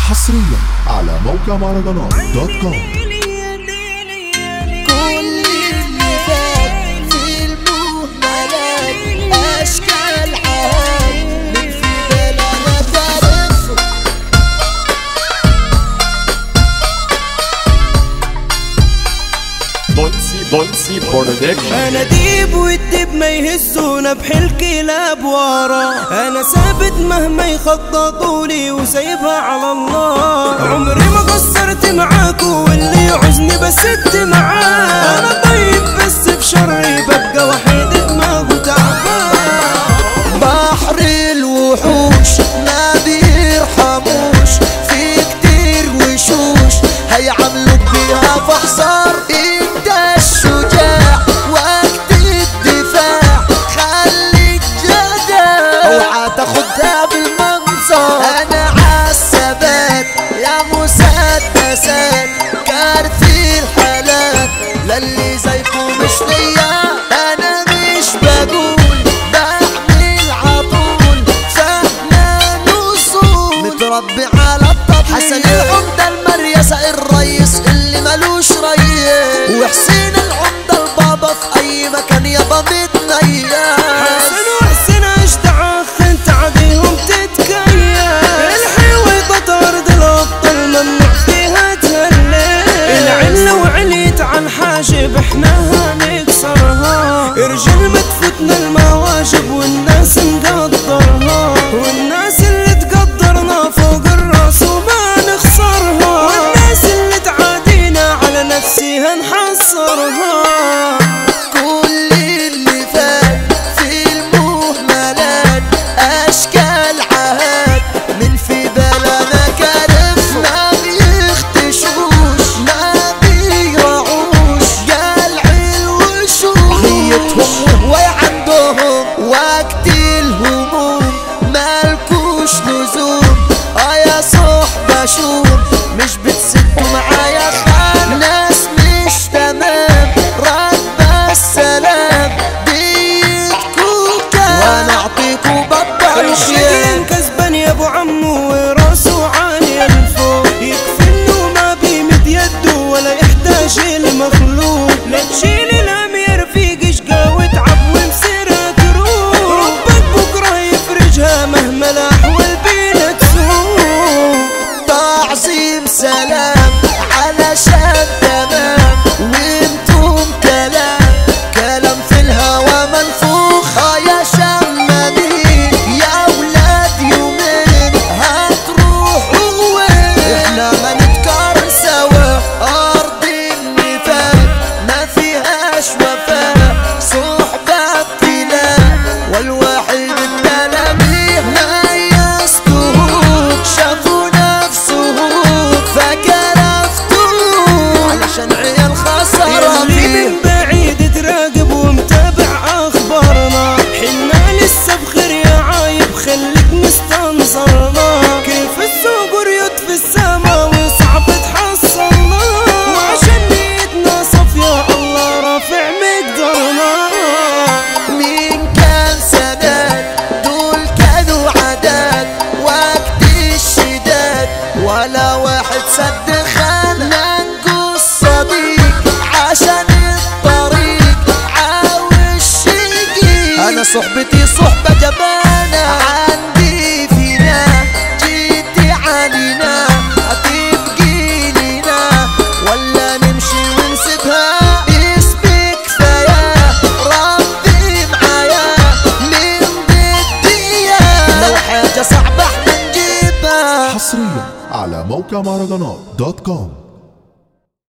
حصريا على موقع مهرجانات دوت كوم كل اللي فات في المهملات اشكال عاد من في بلدنا تعرف بونسي بونسي برودكشن انا ديب والدب ما يهزونا بحل كلاب ورا انا ثابت مهما يخططوا لي وسايبها على الله عمري ما قصرت معاكو واللي يعوزني بسد معاه انا طيب بس بشري ببقى وحيد دماغه تعبان بحر الوحوش ما بيرحموش في كتير وشوش هيعملوا بيها فحصار انت الشجاع وقت الدفاع خليك جدع اوعى تاخدها بالمنظر انا عالثبات يا مسدسات كارثي الحالات للي زيكم مش ليا انا مش بقول بعمل عطول فاهمة نصول متربي على الطبيعة حسن العمدة المريسة الريس اللي ملوش ريس وحسين العمدة البابا في اي مكان يابا متنيس حسن وحسن اشتعخ انت عديهم تتكيف الحلوة بطرد الابطال ممنوع فيها تهلل العلة وعليت عن حاجب احنا هنكسرها رجال ما تفوتنا المواجب والناس نقدرها والناس اللي تقدرنا فوق الراس وما نخسرها والناس اللي تعادينا على نفسها نحصرها كل اللي فات في المهملات اشكال عهات من في بلدنا كرف ما بيختشوش ما بيراعوش قلع الوشوش نيتهم وهواي عندهم وقت الهموم مالكوش لزوم اه يا صحبة شوم مش بتسدوا معايا خان ناس مش تمام رد السلام بيتكو كام وانا اعطيكوا بطل الشقين كسبان يا ابو عمو وراسه عالي الفوق يكفي انه ما بيمد يده ولا يحتاج المخلوق لا تشيل الامير في قشقه وتعب ومسيرها تروح ربك بكره يفرجها مهما الاحوال بينا تسوق تعظيم سلام علشان تمام وانتم كلام كلام في الهوى منفوخ آه يا شمامين يا ولاد يومين هتروحوا وين احنا ما نتكرر سوا ارض النفاق ما فيهاش وفاء صحبة ابتلاء والواحد التلاميذ ما يستهوك شافوا نفسهم فكرفتوه علشان عيال خسارة اللي فيه من بعيد تراقب ومتابع اخبارنا حنا لسه بخير يا عايب خليك مستنصرنا كيف السوق ريوت في السما وصعب تحصلنا وعشان نيتنا صفيا الله رافع مقدرنا مين كان سداد دول كانوا عداد وقت الشداد ولا واحد سد خاننا نقول صديق عشان الطريق عاوش شقيق انا صحبتي صحبة جبانة عندي فينا جيتي علينا هتبقي لينا ولا نمشي ونسيبها اسمي كفاية ربي معايا من بدية لو حاجة صعبة احنا نجيبها حصريا على موقع مهرجانات دوت كوم